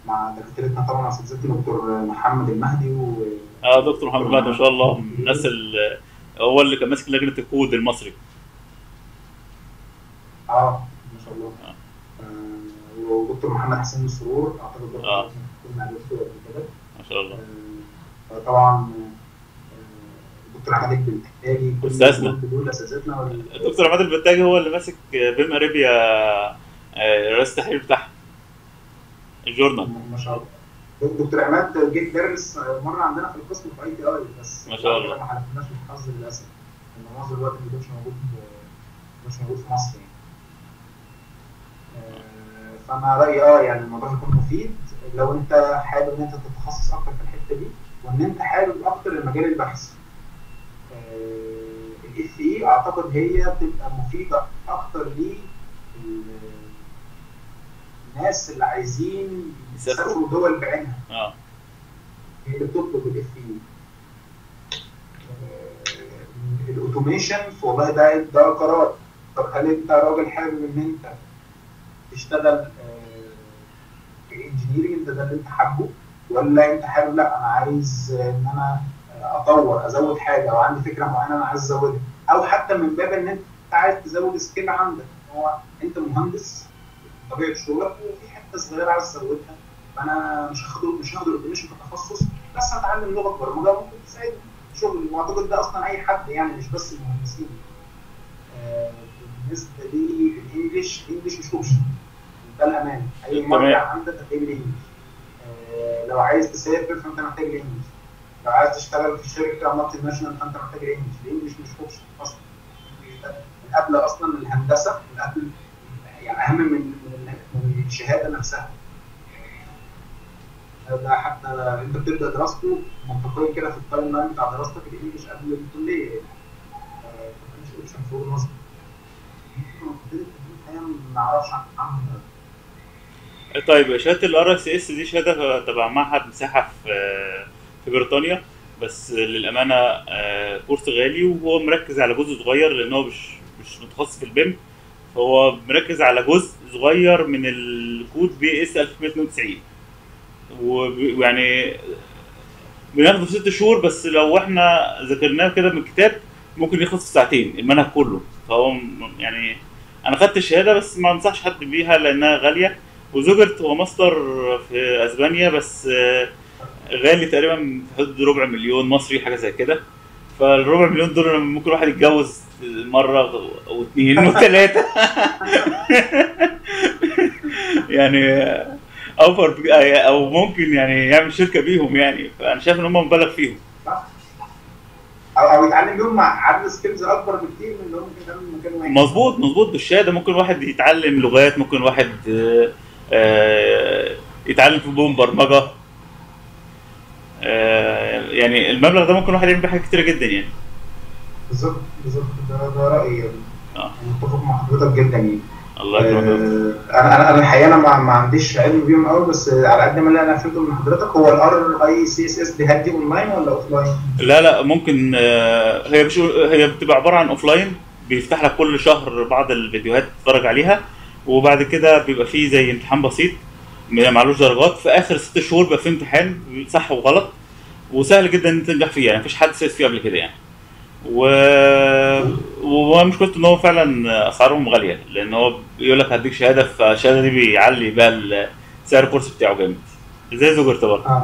مع دكاترتنا طبعا اساتذتنا دكتور محمد المهدي و اه دكتور محمد مهدي ما شاء الله من الناس ال- هو اللي كان ماسك لجنه الكود المصري اه ما شاء الله آه، ودكتور محمد حسين السرور اعتقد برضه آه. كنا عرفته قبل كده ما شاء الله آه، طبعا آه، دكتور عماد البلتاجي كل أستاذنا. دول- دول اساتذتنا وال- الدكتور عماد البتاجي هو اللي ماسك بيم اريبيا آه، رئيس التحرير بتاعها الجورنال ما شاء الله دكتور عماد جه درس مره عندنا في القسم في اي تي اي بس ما شاء الله. ما حلفناش الحظ للاسف ان معظم الوقت ما كانش موجود مش موجود في مصر يعني آه، فانا رايي اه يعني الموضوع يكون مفيد لو انت حابب ان انت تتخصص اكتر في الحته دي وان انت حابب اكتر المجال البحثي الاف اي اعتقد هي بتبقى مفيده اكتر للناس اللي عايزين يسافروا. يسافروا دول بعينها اه هي اللي بتطلب الاف اي الاوتوميشن والله ده ده قرار طب هل انت راجل حابب ان انت تشتغل في انجينيرنج انت ده اللي انت حابه ولا انت حابب لا انا عايز ان انا اطور ازود حاجه او عندي فكره معينه انا عايز ازودها او حتى من باب ان انت عايز تزود سكيل عندك هو انت مهندس طبيعه شغلك وفي حته صغيره عايز تزودها فانا مش هاخد مش هاخد الاوتوميشن كتخصص بس هتعلم لغه برمجه ممكن تساعدني في شغلي واعتقد ده اصلا اي حد يعني مش بس المهندسين آه، بالنسبه لي الانجليش الانجليش مش اوبشن ده الامان اي تمام. مرجع عندك هتلاقي بالانجليش آه، لو عايز تسافر فانت محتاج الانجليش لو عايز تشتغل في شركه مالتي ناشونال فانت محتاج الانجليش الانجليش مش اوبشن اصلا الإنجليش ده من قبل اصلا الهندسه من قبل يعني اهم من من من الشهاده نفسها ده حتى انت بتبدا دراسته منطقيا كده في التايم لاين بتاع دراستك الانجليش قبل الكليه يعني آه، ما كانش اوبشن فوق النظر الحقيقه ما اعرفش عنها طيب شهاده الار اس اس دي شهاده تبع معهد مساحه في في بريطانيا بس للامانه آه، كورس غالي وهو مركز على جزء صغير لان هو مش مش متخصص في البيم فهو مركز على جزء صغير من الكود بي اس 1192 وب- ويعني بناخده في ست شهور بس لو احنا ذاكرناه كده من الكتاب ممكن يخلص في ساعتين المنهج كله فهو م- يعني انا خدت الشهاده بس ما انصحش حد بيها لانها غاليه وزوجرت هو ماستر في اسبانيا بس آه، غالي تقريبا في حدود ربع مليون مصري حاجه زي كده فالربع مليون دول ممكن واحد يتجوز مره واثنين وثلاثه يعني اوفر او ممكن يعني يعمل شركه بيهم يعني فانا شايف ان هم مبالغ فيهم او او يتعلم بيهم مع عدد سكيلز اكبر بكتير من اللي هو ممكن يتعلم من مكان واحد مظبوط مظبوط بالشهاده ممكن واحد يتعلم لغات ممكن واحد آه، آه، يتعلم في بوم برمجه آه، يعني المبلغ ده ممكن واحد يعمل بيه حاجات كتيره جدا يعني بالظبط بالظبط ده ده رايي يعني اه أنا متفق مع حضرتك جدا يعني الله يكرمك آه، انا انا انا الحقيقه انا ما, ما عنديش علم بيهم قوي بس على قد ما اللي انا فهمته من حضرتك هو الار اي سي اس اس دي هدي اونلاين ولا اوف لاين؟ لا لا ممكن آه، هي مش هي بتبقى عباره عن اوفلاين بيفتح لك كل شهر بعض الفيديوهات تتفرج عليها وبعد كده بيبقى فيه زي امتحان بسيط ما معلوش درجات في اخر ست شهور بيبقى فيه امتحان صح وغلط وسهل جدا ان انت تنجح فيه يعني مفيش حد سقط فيه قبل كده يعني و ومشكلته ان هو فعلا اسعارهم غاليه لان هو بيقول لك هديك شهاده فالشهاده دي بيعلي بقى ال- سعر الكورس بتاعه جامد زي زوجرت برضه اه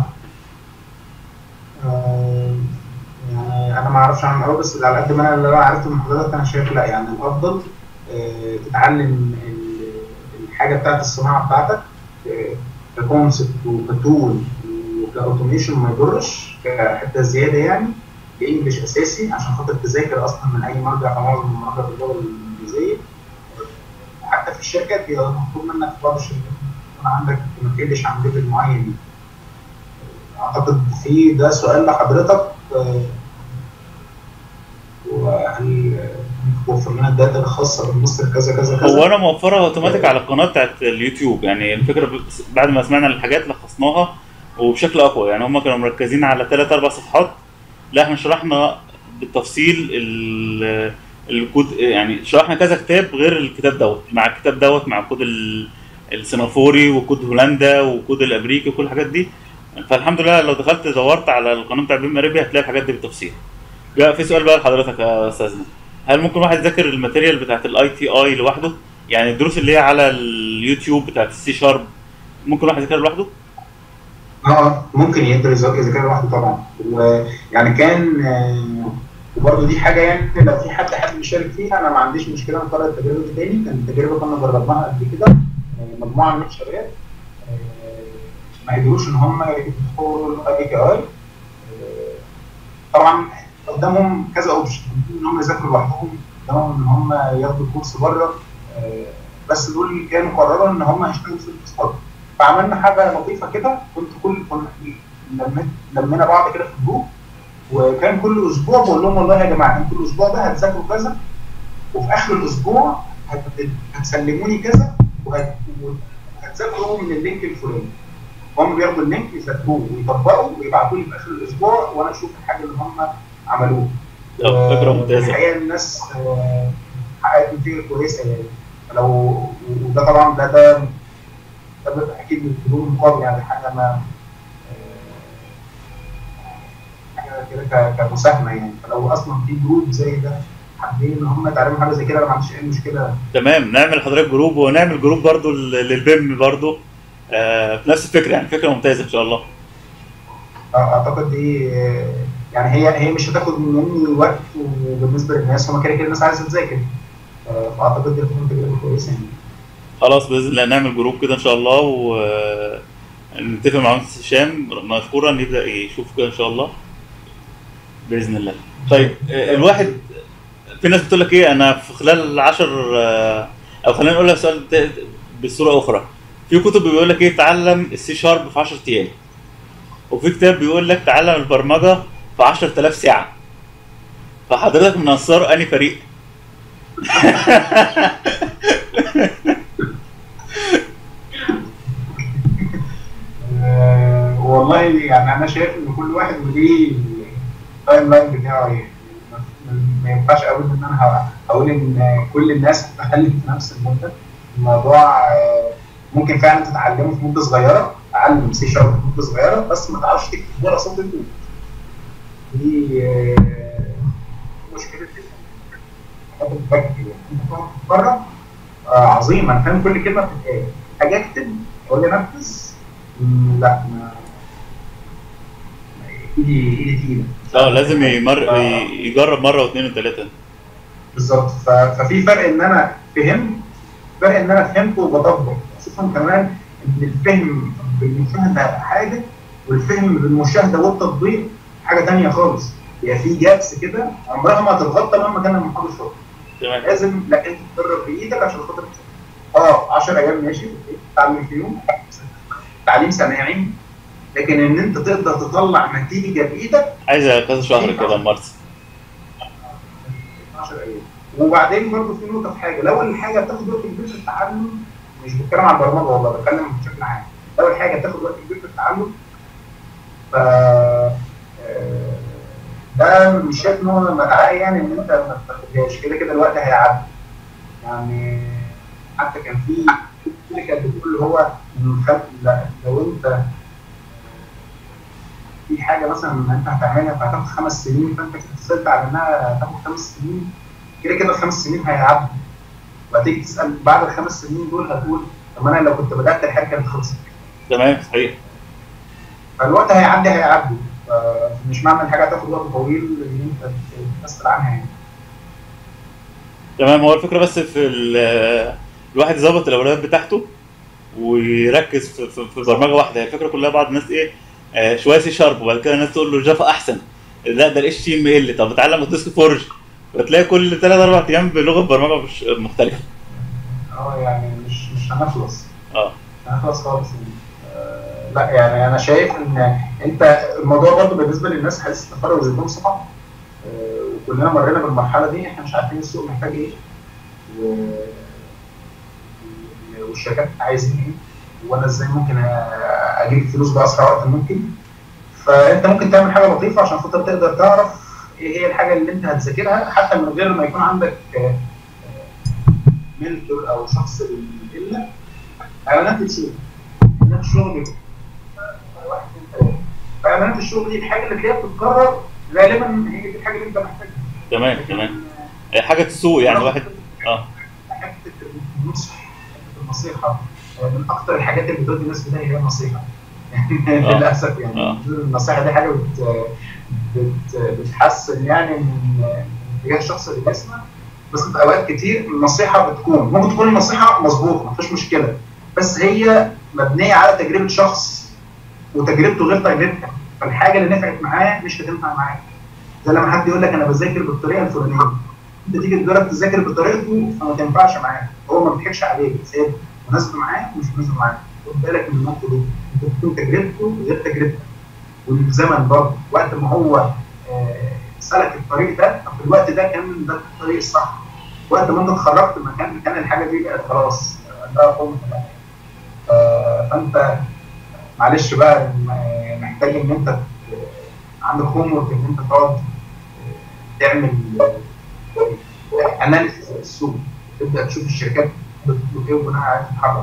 آه، يعني انا ما اعرفش عنه قوي بس على قد ما انا اللي انا عرفته من حضرتك انا شايف لا يعني الافضل آه، تتعلم ال- الحاجه بتاعت الصناعه بتاعتك آه، ككونسبت وكتول وكاوتوميشن ما يضرش كحته زياده يعني بانجلش اساسي عشان خاطر تذاكر اصلا من اي مرجع او معظم المراجع باللغه الانجليزيه حتى في الشركات بيبقى مطلوب منك في بعض الشركات يكون عندك ما تقلش عن ليفل معين اعتقد في ده سؤال لحضرتك آه، وهل توفر لنا الداتا الخاصه بمصر كذا كذا كذا هو انا موفرها اوتوماتيك على القناه بتاعت اليوتيوب يعني الفكره بس- بعد ما سمعنا الحاجات لخصناها وبشكل اقوى يعني هم كانوا مركزين على ثلاث اربع صفحات لا احنا شرحنا بالتفصيل ال- الكود يعني شرحنا كذا كتاب غير الكتاب دوت مع الكتاب دوت مع كود ال- السنغافوري وكود هولندا وكود الامريكي وكل الحاجات دي فالحمد لله لو دخلت دورت على القانون بتاع بيم اريبيا هتلاقي الحاجات دي بالتفصيل جاء في سؤال بقى لحضرتك يا استاذنا هل ممكن واحد يذاكر الماتيريال بتاعت الاي تي اي لوحده يعني الدروس اللي هي على اليوتيوب بتاعت السي شارب ممكن واحد يذاكرها لوحده اه ممكن يقدر يذاكر يذاكر لوحده طبعا ويعني كان آه، وبرضه دي حاجه يعني لو في حد حابب يشارك فيها انا ما عنديش مشكله نكرر التجربه دي تاني كان التجربه كنا جربناها قبل كده آه، مجموعه من الشباب آه، ما قدروش ان هم يدخلوا الاي كي اي طبعا قدامهم كذا اوبشن ان هم يذاكروا لوحدهم قدامهم ان هم ياخدوا كورس بره آه، بس دول كانوا قرروا ان هم هيشتغلوا في الاقتصاد فعملنا حاجه لطيفه كده كنت كل كنا لميت لمينا بعض كده في الجروب وكان كل اسبوع بقول لهم والله يا جماعه انتوا الاسبوع ده هتذاكروا كذا وفي اخر الاسبوع هت- هتسلموني كذا وهت- وهتذاكروا من اللينك الفلاني هم بياخدوا اللينك يذاكروه ويطبقوا ويبعتوا لي في اخر الاسبوع وانا اشوف الحاجه اللي هم عملوها طب فكره ممتازه الحقيقه الناس آه، حققت نتيجه كويسه يعني لو وده طبعا ده ده ده بيبقى اكيد بدون مقابل يعني حاجه ما آه، حاجه كده ك- كمساهمه يعني فلو اصلا في جروب زي ده حابين ان هم يتعلموا حاجه زي كده انا ما عنديش اي مشكله تمام نعمل حضرتك جروب ونعمل جروب برضو لل- للبيم برضو آه نفس الفكره يعني فكره ممتازه ان شاء الله آه، اعتقد دي آه، يعني هي هي مش هتاخد مني وقت وبالنسبه للناس هم كده كده الناس عايزه تذاكر آه، فاعتقد دي هتكون تجربه كويسه يعني خلاص باذن الله نعمل جروب كده ان شاء الله ونتفق مع مهندس هشام مشكورا يبدا يشوف كده ان شاء الله باذن الله طيب آه، الواحد في ناس بتقول لك ايه انا في خلال 10 او خلينا نقول لك سؤال ت- بصوره اخرى في كتب بيقول لك ايه تعلم السي شارب في 10 ايام وفي كتاب بيقول لك تعلم البرمجه في 10000 ساعه فحضرتك من انصار انهي فريق؟ آه، والله يعني انا شايف ان كل واحد وليه التايم لاين بتاعه يعني ما- ما ينفعش اقول ان انا ه- هقول ان كل الناس هتتعلم في نفس المده الموضوع آه، ممكن فعلا تتعلمه في مده صغيره تعلم سي شارب في مده صغيره بس ما تعرفش تكتب ورا صوت الكود دي آه، مشكله حاجات الباك يعني انت تقعد تتفرج آه، عظيم انا فاهم كل كلمه بتتقال اجي اكتب اقول لي نفذ مم، لا ما ايدي ايدي تقيله اه لازم يمر آه. ي- يجرب مره واثنين وثلاثه بالظبط ف- ففي فرق ان انا فهمت فرق ان انا فهمت وبطبق خصوصا كمان ان الفهم بالمشاهده حاجه والفهم بالمشاهده والتطبيق حاجه تانية خالص يعني في جابس كده عمرها ما هتتغطى مهما كان المحاضر شاطر تمام لازم لا انت تجرب بايدك عشان خاطر تشوف. اه 10 ايام ماشي أوكي، تتعلم فيهم تعليم سماعي لكن ان انت تقدر تطلع نتيجه بايدك عايزه كذا شهر كده مارس 10 ايام وبعدين برضه في نقطه في حاجه لو الحاجه بتاخد وقت كبير في التعلم مش بتكلم عن البرمجه والله بتكلم بشكل عام لو الحاجه بتاخد وقت كبير في التعلم ف آه، ده مش شايف ان هو مدعاه يعني ان انت ما تاخدهاش كده كده الوقت هيعدي يعني حتى كان في اللي كانت بتقول اللي هو إن خد- لا، لو انت في حاجه مثلا انت هتعملها فهتاخد خمس سنين فانت كسلت على انها هتاخد خمس سنين كده كده الخمس سنين هيعدوا وهتيجي تسال بعد الخمس سنين دول هتقول طب انا لو كنت بدات الحاجه كانت خلصت تمام صحيح فالوقت هيعدي هيعدي فمش معنى الحاجه هتاخد وقت طويل ان انت تسال عنها يعني تمام هو الفكره بس في ال- الواحد يظبط الاولويات بتاعته ويركز في, في, في برمجه واحده هي الفكره كلها بعض الناس ايه آه شويه سي شارب وبعد كده الناس تقول له جافا احسن لا ده الاتش تي ام ال طب اتعلم الديسك فورج فتلاقي كل ثلاث اربع ايام بلغه برمجه مش مختلفه اه يعني مش مش هنخلص اه مش هنخلص خالص يعني. آه، لا يعني انا شايف ان انت الموضوع برضه بالنسبه للناس حاسس التخرج زي نظام صعب آه، وكلنا مرينا بالمرحله دي احنا مش عارفين السوق محتاج ايه و... والشركات عايزين ايه وانا ازاي ممكن أ- اجيب فلوس باسرع وقت ممكن فانت ممكن تعمل حاجه لطيفه عشان خاطر تقدر تعرف ايه هي الحاجه اللي انت هتذاكرها حتى من غير ما يكون عندك آه، آه، منتور او شخص بالإله اعلانات الشغل اعلانات الشغل بيبقى واحد اتنين تلاته فاعلانات الشغل دي الحاجه اللي تلاقيها بتتكرر غالبا هي دي الحاجه اللي انت محتاجها تمام تمام آه، حاجه تسوق يعني واحد اه حته النصح حته النصيحه آه، من اكثر الحاجات اللي بتودي الناس في ده هي النصيحه آه. للاسف يعني آه. النصيحه دي حاجه بت بت بتحسن يعني من من اتجاه الشخص اللي بيسمع بس في اوقات كتير النصيحه بتكون ممكن تكون النصيحه مظبوطه ما فيش مشكله بس هي مبنيه على تجربه شخص وتجربته غير تجربتك فالحاجه اللي نفعت معاه مش هتنفع معاك زي لما حد يقول لك انا بذاكر بالطريقه الفلانيه انت تيجي تجرب تذاكر بطريقته فما تنفعش معاه هو ما بيضحكش عليك بس هي مناسبه معاه ومش مناسبه معاه خد بالك من النقطه دي انت تكون تجربته غير تجربتك والزمن برضه وقت ما هو آه، سلك الطريق ده ففي الوقت ده كان ده الطريق الصح وقت ما انت اتخرجت مكان كان الحاجه دي بقت خلاص ده قوه الأمل. آه، فانت معلش بقى م- محتاج ان انت ت- عندك هوم ورك ان انت تقعد آه، تعمل اناليسيس للسوق تبدا تشوف الشركات بتطلب ايه وبناء عليه تتحرك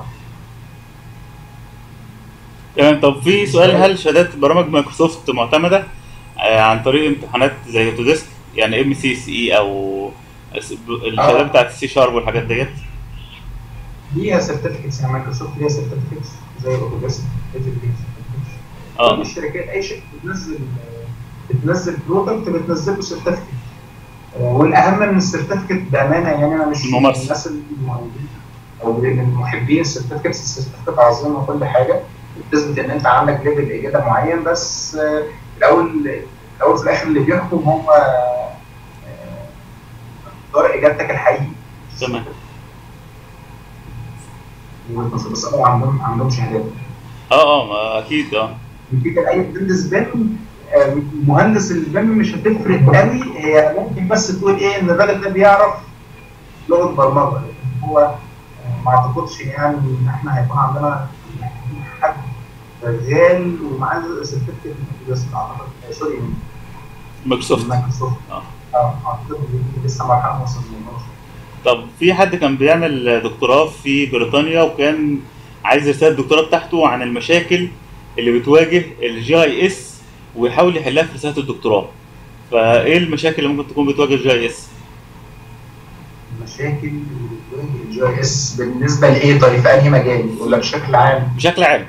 تمام طب في سؤال هل شهادات برامج مايكروسوفت معتمده آه، عن طريق امتحانات زي اوتوديسك يعني ام سي اس اي او الس- ب- الشهادات بتاعت السي شارب والحاجات ديت ليها سيرتيفيكتس يعني مايكروسوفت ليها سيرتيفيكتس زي الاوتوديسك كل اه الشركات اي شركه بتنزل بتنزل برودكت بتنزل له سيرتيفيكت والاهم من السيرتيفيكت بامانه يعني انا مش من الممارسة. الناس المعجبين او من محبين السيرتيفيكتس السيرتيفيكت عظيم وكل حاجه بتثبت ان انت عندك ليفل اجاده معين بس آه، الاول الاول في الاخر اللي بيحكم هو آه، مقدار اجابتك الحقيقي تمام بس هم عندهم عندهم شهادات اه اه ما اكيد اه يمكن اي مهندس بيم آه، مهندس البيم مش هتفرق قوي هي ممكن بس تقول ايه ان الراجل ده بيعرف لغه برمجه لكن هو آه، ما اعتقدش يعني ان احنا هيكون عندنا حد شغال ومعاه سيرتيفيكت بس اعتقد آه، سوري من مايكروسوفت مايكروسوفت اه اه اعتقد إن لسه مرحله ما وصلناش طب في حد كان بيعمل دكتوراه في بريطانيا وكان عايز رسالة الدكتوراه بتاعته عن المشاكل اللي بتواجه الجي اي اس ويحاول يحلها في رسالة الدكتوراه فايه المشاكل اللي ممكن تكون بتواجه الجي اي اس المشاكل اللي بتواجه الجي اي اس بالنسبه لايه طيب في انهي مجال ولا بشكل عام؟ بشكل عام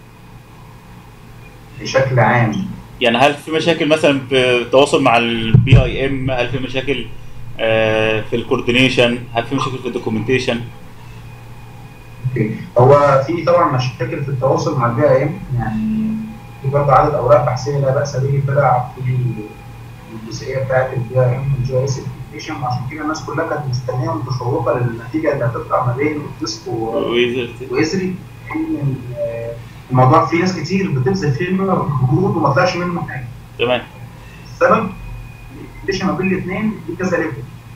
بشكل عام يعني هل في مشاكل مثلا في التواصل مع البي اي ام هل في مشاكل آه، في الكوردينيشن هل في مشاكل في الدوكيومنتيشن اوكي هو في طبعا مشاكل في التواصل مع البي اي ام يعني في برضه عدد اوراق بحثيه لا باس به طلع في الجزئيه بتاعت البي اي ام والجي اس ابلكيشن وعشان كده الناس كلها كانت مستنيه متشوقه للنتيجه اللي هتطلع ما بين الديسك وازري ان الموضوع فيه ناس كتير بتبذل فيه مجهود وما طلعش منه حاجه تمام السبب الابلكيشن ما بين الاثنين دي كذا ليفل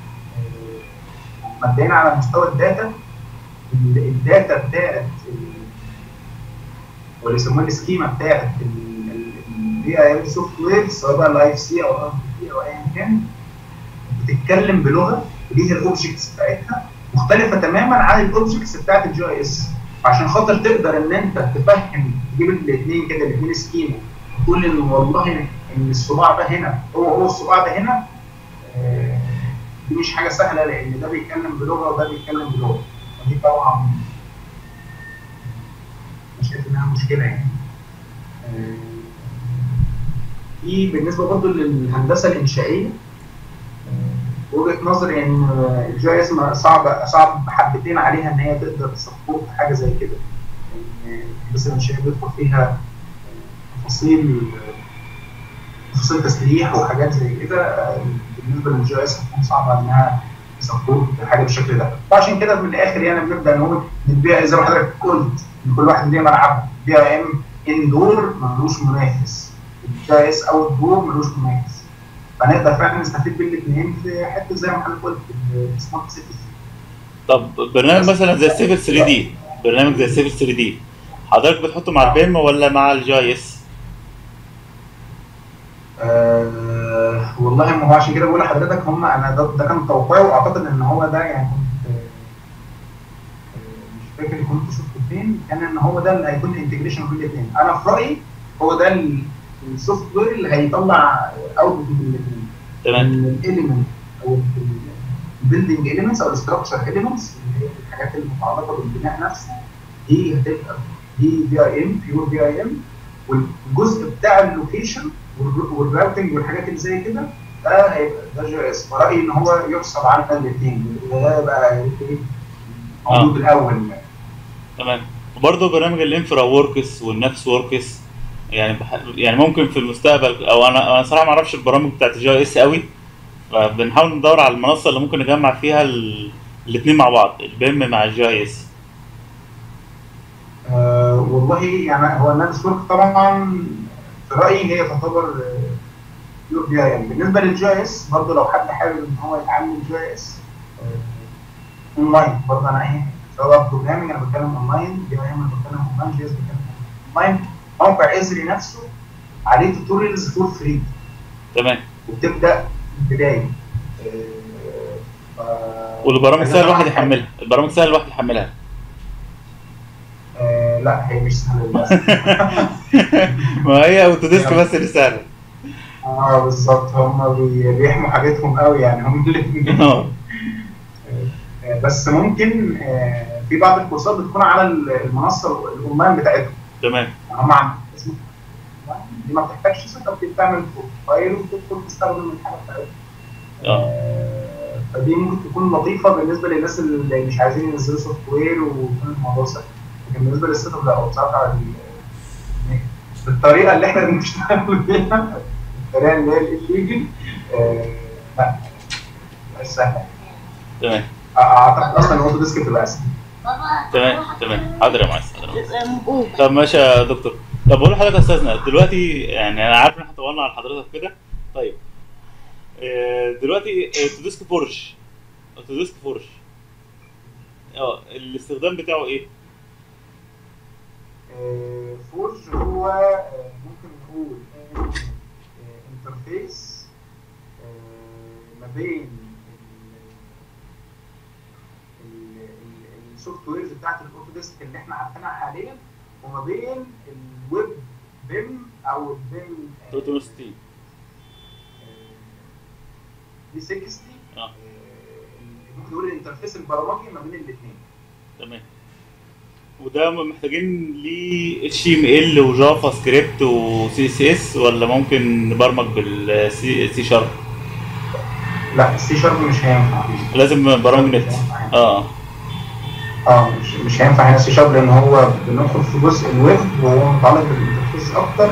آه، مبدئيا على مستوى الداتا ال- الداتا بتاعت ال- واللي يسموها السكيما بتاعت البي اي ام سوفت وير سواء بقى الاي اف سي او ار بي او ايا كان بتتكلم بلغه ليها الاوبجكتس بتاعتها مختلفه تماما عن الاوبجكتس بتاعت الجي اي اس عشان خاطر تقدر ان انت تفهم تجيب الاثنين كده الاثنين سكيما تقول ان والله ان الصباع ده هنا هو هو الصباع ده هنا آه، دي مش حاجه سهله لان ده بيتكلم بلغه وده بيتكلم بلغه ودي طبعا مش شايف انها مشكله يعني آه، في بالنسبه برضه للهندسه الانشائيه آه، وجهه نظري ان الجي اس صعب صعب حبتين عليها ان هي تقدر تسبورت حاجه زي كده لان الهندسه الانشائيه بيدخل فيها تفاصيل تفاصيل تسليح وحاجات زي كده آه، بالنسبه للجي اس هتكون صعبه انها تسبورت حاجه بالشكل ده فعشان كده من الاخر يعني بنبدا نقول ان البيع زي ما حضرتك قلت ان كل واحد ليه ملعبه بي ام اندور ملوش منافس الجي اس اوت دور ملوش منافس فنقدر فعلا نستفيد بالاثنين في حته زي ما حضرتك قلت السمارت سيتيز طب برنامج مثلا زي السيفل 3 دي برنامج زي السيفل 3 دي حضرتك بتحطه مع البيم ولا مع الجي اي اس؟ آه والله ما هو عشان كده بقول لحضرتك هم انا ده, ده كان توقعي واعتقد ان هو ده يعني كنت آه، مش فاكر كنت شفته الاثنين كان ان هو ده اللي هيكون الانتجريشن بين الاثنين انا في رايي هو ده السوفت وير اللي هيطلع اوتبوت من الاثنين تمام الاليمنت او البيلدنج اليمنتس او الستراكشر اليمنتس اللي هي الحاجات المتعلقه بالبناء نفسه دي هتبقى دي في اي ام بيور في اي ام والجزء بتاع اللوكيشن والراوتنج والحاجات اللي زي كده ده هيبقى ده جي اس فرايي ان هو يحسب على الاثنين ده يبقى موجود الاول تمام وبرضه برنامج الانفرا وركس والنفس وركس يعني بح... يعني ممكن في المستقبل او انا انا صراحه ما اعرفش البرامج بتاعت الجي اس قوي فبنحاول ندور على المنصه اللي ممكن نجمع فيها ال... الاثنين مع بعض البيم مع الجي اس آه والله يعني هو النفس ورك طبعا في رايي هي تعتبر بيور بي اي ام بالنسبه للجي اس برضه لو حد حابب ان هو يتعلم جي اس اونلاين برضه انا ايه سواء بروجرامنج انا بتكلم اونلاين بي اي ام انا بتكلم اونلاين جي اس بتكلم اونلاين موقع ازري نفسه عليه توتوريالز فور فري تمام وبتبدا من البدايه والبرامج سهل الواحد يحملها البرامج سهل الواحد يحملها آه لا هي مش سهله للاسف ما هي اوتوديسك بس اللي سهله اه بالظبط هم بيحموا حاجتهم قوي يعني هم الاثنين اه بس ممكن في بعض الكورسات بتكون على المنصه الاونلاين بتاعتهم تمام هم عم اسمه دي ما بتحتاجش سيت اب بتعمل بروفايل وتدخل تستخدم الحاجه بتاعتهم اه فدي ممكن تكون لطيفه بالنسبه للناس اللي مش عايزين ينزلوا سوفت وير ويكون الموضوع سهل لكن بالنسبه للسيت اب لا هو بصراحه بالطريقه اللي احنا بنشتغل بيها الطريقه اللي هي الليجل لا مش سهله تمام اعتقد اصلا الاوتو ديسك بتبقى اسهل تمام تمام حاضر يا معز حاضر يا معز طب ماشي يا دكتور طب بقول لحضرتك يا استاذنا دلوقتي يعني انا عارف ان احنا طولنا على حضرتك كده طيب دلوقتي اوتوديسك فورج اوتوديسك فورج اه الاستخدام بتاعه ايه؟ فورج هو ممكن نقول انترفيس ما بين السوفت ويرز بتاعت الاوتوديسك اللي احنا عارفينها حاليا وما بين الويب بيم او البيم 360 دي 60 اه ممكن نقول الانترفيس البرمجي ما بين الاثنين تمام وده محتاجين ليه اتش ام ال وجافا سكريبت وسي اس اس ولا ممكن نبرمج بالسي شارب؟ لا السي شارب مش هينفع لازم برامج نت اه اه مش مش هينفع هنا سي شارب لان هو بندخل في جزء الويب وهو متعلق بالانترفيس اكتر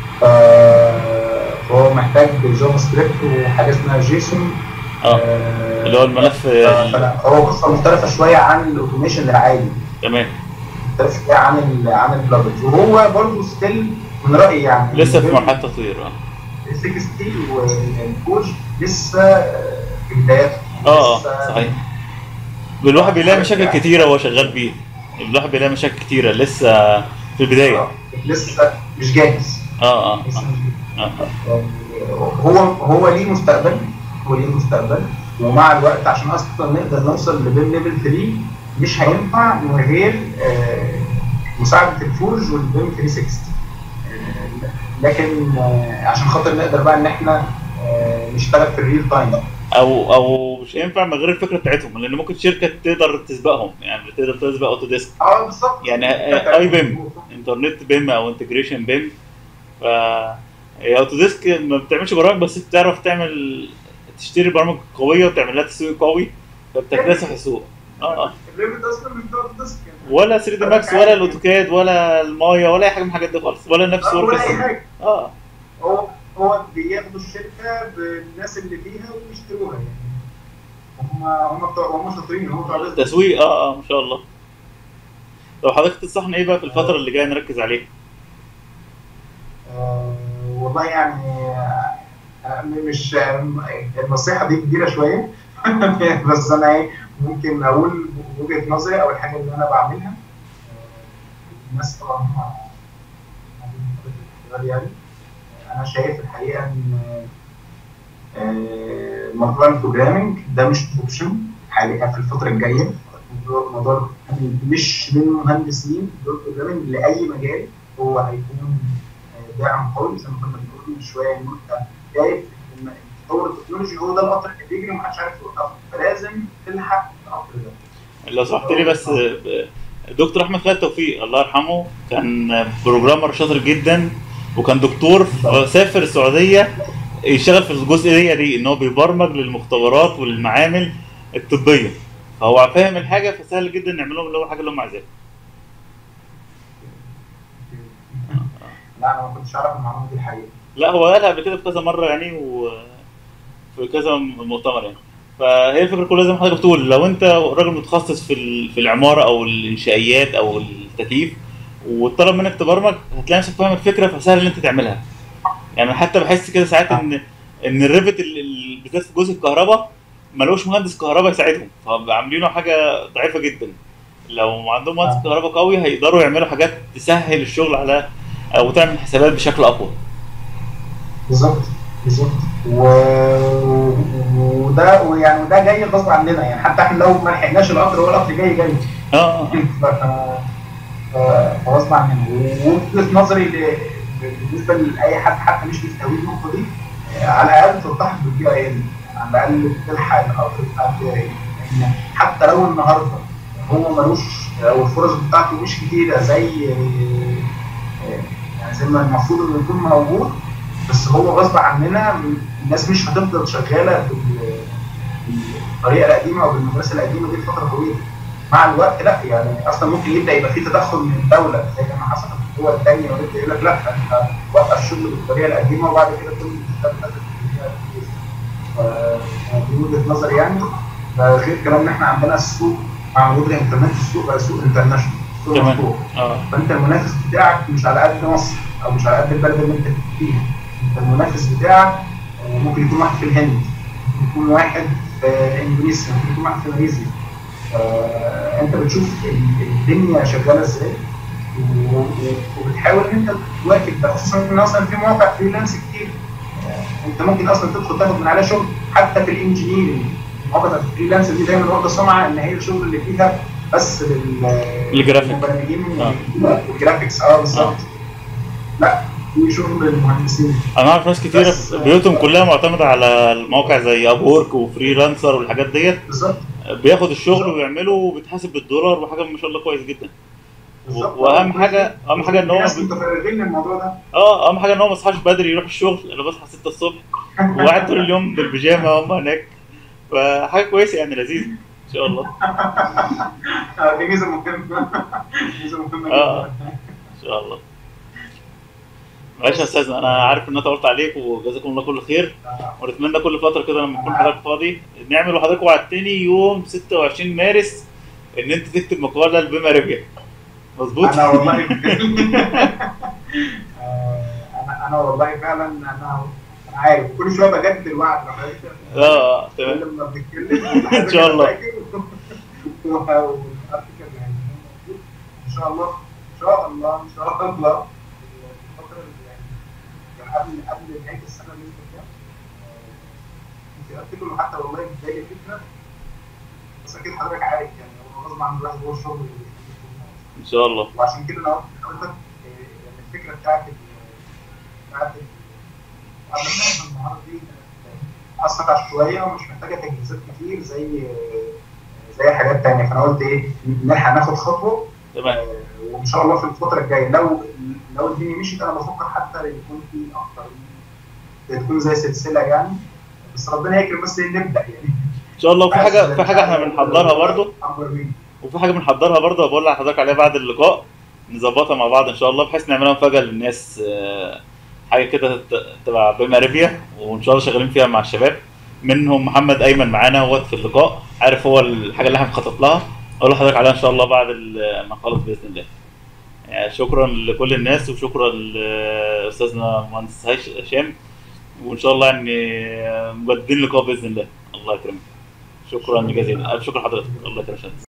فهو محتاج جافا سكريبت وحاجه اسمها جيسون اه اللي هو الملف فلا هو قصه مختلفه شويه عن الاوتوميشن العادي تمام مختلف شويه عن ال عن البلجنز وهو برضه ستيل من رايي يعني لسه في مرحله تطوير اه 60 والكوج لسه في بداياته اه اه صحيح الواحد بيلاقي مشاكل كتيره وهو شغال بيه الواحد بيلاقي مشاكل كتيره لسه في البدايه آه. لسه مش جاهز اه اه, لسه آه. مش جاهز. آه. هو هو ليه مستقبل هو ليه مستقبل ومع الوقت عشان اصلا نقدر نوصل لبيم ليفل 3 مش هينفع من غير آه، مساعده الفورج والبيم 360 آه، لكن آه، عشان خاطر نقدر بقى ان احنا آه، نشتغل في الريل تايم او او مش هينفع من غير الفكره بتاعتهم لان ممكن شركه تقدر تسبقهم يعني تقدر تسبق اوتوديسك اه بالظبط يعني اي بيم انترنت بيم او انتجريشن بيم ف هي اوتوديسك ما بتعملش برامج بس بتعرف تعمل تشتري برامج قويه وتعمل لها تسويق قوي فبتكتسح السوق اه اه الريفت اصلا مش بتاع الديسك يعني ولا 3 دي ماكس ولا الاوتوكاد ولا المايا ولا اي حاجه من الحاجات دي خالص ولا نفس آه، ورك ولا اي حاجه اه هو هو بياخدوا الشركه بالناس اللي فيها ويشتروها يعني هم هم بتوع هم شاطرين هم بتوع الرزق. تسويق اه اه ما شاء الله طب حضرتك تنصحنا ايه بقى في الفتره اللي جايه نركز عليها آه، والله يعني آه، مش النصيحه دي كبيره شويه بس انا ايه ممكن اقول وجهه نظري او الحاجه اللي انا بعملها آه، الناس طبعا هم يعني انا شايف الحقيقه ان آه، موضوع البروجرامنج ده مش اوبشن حاليا في الفتره الجايه موضوع موضوع مش من مهندسين بروجرامينج لاي مجال هو هيكون آه، داعم قوي زي ما كنا بنقول من شويه ان انت شايف ان تطور التكنولوجي هو ده القطر اللي بيجري ومحدش عارف يوقفه فلازم تلحق القطر ده لو سمحت لي بس دكتور احمد خالد توفيق الله يرحمه كان بروجرامر شاطر جدا وكان دكتور سافر السعوديه يشتغل في الجزئيه دي ان هو بيبرمج للمختبرات والمعامل الطبيه فهو فاهم الحاجه فسهل جدا نعمل لهم اللي هو الحاجه اللي هم عايزينها لا انا ما كنتش اعرف المعلومه دي الحقيقه لا هو قالها قبل كده في كذا مره يعني وفي كذا مؤتمر يعني فهي الفكره كلها زي ما حضرتك بتقول لو انت راجل متخصص في ال- في العماره او الانشائيات او التكييف وطلب منك تبرمج هتلاقي نفسك فاهم الفكره فسهل ان انت تعملها يعني أنا حتى بحس كده ساعات ان ان الريفت ال- ال- بالذات في جزء الكهرباء ملوش مهندس كهرباء يساعدهم فعاملينه حاجه ضعيفه جدا لو عندهم مهندس آه. كهرباء قوي هيقدروا يعملوا حاجات تسهل الشغل على او تعمل حسابات بشكل اقوى بالظبط بالظبط و... وده ويعني وده جاي غصب عننا يعني حتى احنا لو ما لحقناش القطر هو القطر جاي جاي اه آه. ف- ف- فغصب عننا ووجهه نظري ل- بالنسبه لاي حد حتى مش مستوي النقطه دي آه، على الاقل تلتحق بالبي اي ال على الاقل تلحق القطر بتاع البي اي ال حتى لو النهارده هو ملوش او الفرص بتاعته مش كتيره زي آه، يعني زي ما المفروض انه يكون موجود بس هو غصب عننا الناس مش هتفضل شغاله بال- بالطريقه القديمه او بالمدرسه القديمه دي لفتره طويله مع الوقت لا يعني اصلا ممكن يبدا يبقى في تدخل من الدوله زي ما حصل في الدول الثانيه ويبدا يقول لك لا انت وقف الشغل بالطريقه القديمه وبعد كده كل الكتاب نازل بالطريقه الجديدة. ف- دي وجهه نظري يعني ده غير كمان ان احنا عندنا السوق مع وجود الانترنت السوق بقى سوق انترناشونال سوق تمام. مفتوح اه فانت المنافس بتاعك مش على قد مصر او مش على قد البلد اللي انت فيها انت المنافس بتاعك آه، ممكن يكون واحد في الهند ممكن يكون واحد في اندونيسيا ممكن يكون واحد في ماليزيا آه، انت بتشوف ال- الدنيا شغاله ازاي و- و- وبتحاول ان انت تواكب ده خصوصا ان اصلا في مواقع فريلانس كتير آه، انت ممكن اصلا تدخل تاخد من عليها شغل حتى في الانجينيرنج المواقع الفريلانس دي دايما واخده سمعه ان هي الشغل اللي فيها بس لل الجرافيك. المبرمجين آه. والجرافيكس اه بالظبط لا في شغل المهندسين انا اعرف ناس كتيره بس- بيوتهم كلها معتمده على المواقع زي اب وورك وفريلانسر والحاجات ديت بالظبط بياخد الشغل ويعمله وبيتحاسب بالدولار وحاجه ما شاء الله كويس جدا بالظبط. واهم حاجه اهم حاجه ان في هو ناس متفرغين للموضوع ده اه اهم حاجه ان هو ما يصحاش بدري يروح الشغل انا بصحى 6 الصبح وقاعد طول اليوم بالبيجامه هم هناك فحاجه كويسه يعني لذيذه ان شاء الله آه، دي ميزه مهمه ميزه مهمه آه. جدا ان شاء الله معلش يا استاذنا انا عارف ان انا طولت عليك وجزاكم الله كل خير آه. ونتمنى كل فتره كده لما يكون حضرتك فاضي نعمل وحضرتك وعدتني يوم 26 مارس ان انت تكتب مقاله لبما ربيع مظبوط انا والله آه، انا انا والله فعلا انا انا عارف كل شويه بجدد الوعد لما اه اه تمام كل ما بنتكلم إن شاء الله. والارتكل يعني موجود. ان شاء الله ان شاء الله ان شاء الله الفتره اللي يعني يعني قبل قبل نهايه السنه اللي انت فيها آه، ممكن ارتكل حتى والله جاي فكره بس اكيد حضرتك عارف يعني هو غصب عن الواحد هو الشغل اللي بيشتغله. ان شاء الله وعشان كده انا قلت لحضرتك آه، يعني الفكره بتاعت ال- بتاعت ال- قبل ما احنا النهارده دي آه، اسرع شويه ومش محتاجه تجهيزات كتير زي آه، زي حاجات تانية فانا قلت ايه نلحق ناخد خطوه تمام آه، وان شاء الله في الفتره الجايه لو لو الدنيا مشيت انا بفكر حتى يكون في اكتر تكون زي سلسله يعني بس ربنا يكرم بس نبدا يعني ان شاء الله وفي حاجه في حاجه احنا بنحضرها برضو أكبر مني. وفي حاجه بنحضرها برضه بقول لحضرتك عليها بعد اللقاء نظبطها مع بعض ان شاء الله بحيث نعملها مفاجاه للناس آه، حاجه كده ت- تبع بما ربيع وان شاء الله شغالين فيها مع الشباب منهم محمد ايمن معانا اهوت في اللقاء عارف هو الحاجه اللي احنا بنخطط لها اقول لحضرتك عليها ان شاء الله بعد ال- ما نخلص باذن الله يعني شكرا لكل الناس وشكرا لاستاذنا مهندس هيش- هشام وان شاء الله يعني مجددين لقاء باذن الله الله يكرمك شكرا جزيلا الف شكر حضرتك الله يكرمك